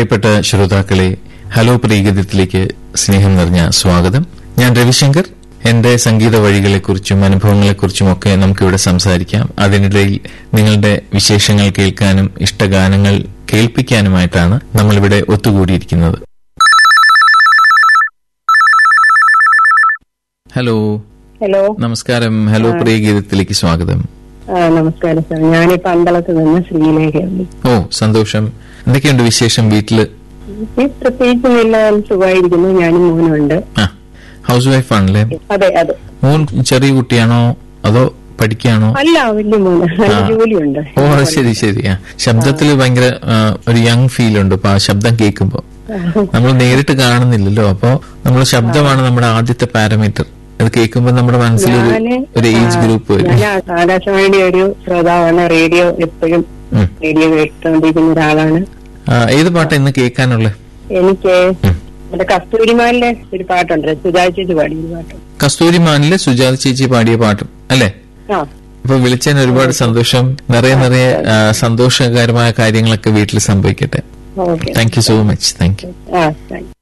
പ്രിയപ്പെട്ട ശ്രോതാക്കളെ ഹലോ പ്രീഗതത്തിലേക്ക് സ്നേഹം നിറഞ്ഞ സ്വാഗതം ഞാൻ രവിശങ്കർ എന്റെ സംഗീത വഴികളെക്കുറിച്ചും അനുഭവങ്ങളെക്കുറിച്ചും ഒക്കെ നമുക്കിവിടെ സംസാരിക്കാം അതിനിടയിൽ നിങ്ങളുടെ വിശേഷങ്ങൾ കേൾക്കാനും ഇഷ്ടഗാനങ്ങൾ കേൾപ്പിക്കാനുമായിട്ടാണ് നമ്മളിവിടെ ഒത്തുകൂടിയിരിക്കുന്നത് ഹലോ ഹലോ നമസ്കാരം ഹലോ പ്രിയഗീതത്തിലേക്ക് സ്വാഗതം ആ നമസ്കാരം സാർ ഞാൻ പന്തളത്ത് നിന്ന് ശ്രീലേഖയാണ് ഓ സന്തോഷം എന്തൊക്കെയുണ്ട് വിശേഷം വീട്ടില് ഈ പ്രത്യേകിച്ചും എല്ലാം സുഖമായിരിക്കുന്നു ഞാനും മോനുണ്ട് ആ ഹൗസ് വൈഫ് ആണല്ലേ അതെ അതെ മോൻ ചെറിയ കുട്ടിയാണോ അതോ പഠിക്കുകയാണോ അല്ല വലിയ മോന് നല്ല ജോലിയുണ്ട് ഓ അത് ശരി ശരി ആ ശബ്ദത്തിൽ ഭയങ്കര ആ, ഒരു യങ് ഫീൽ ഉണ്ട് അപ്പൊ ആ ശബ്ദം കേൾക്കുമ്പോ നമ്മൾ നേരിട്ട് കാണുന്നില്ലല്ലോ അപ്പോ നമ്മൾ ശബ്ദമാണ് നമ്മുടെ ആദ്യത്തെ പാരാമീറ്റർ അത് കേൾക്കുമ്പോ നമ്മുടെ മനസ്സിൽ ഒരു- ഞാന് ഒരു ഏജ് ഗ്രൂപ്പ് വരും ഞാൻ ആകാശവാണിയുടെ ഒരു ശ്രോതാവാണ് റേഡിയോ എപ്പോഴും ഉം. റേഡിയോ കേട്ടുകൊണ്ടിരിക്കുന്ന ഒരാളാണ് ആ, ഏത് പാട്ടാ ഇന്ന് കേൾക്കാനുള്ളത് എനിക്ക് എന്റെ കസ്തൂരിമാലിലെ ഒരു പാട്ടുണ്ട് സുധാചേച്ചി പാടിയ ഒരു പാട്ട് കസ്തൂരി മാനിലെ സുജാത ചേച്ചി പാടിയ പാട്ടും അല്ലേ ആ അപ്പൊ വിളിച്ചതിന് ഒരുപാട് സന്തോഷം നിറയെ നിറയെ ആ, സന്തോഷകരമായ കാര്യങ്ങളൊക്കെ വീട്ടിൽ സംഭവിക്കട്ടെ okay thank you so much thank you ആ താങ്ക്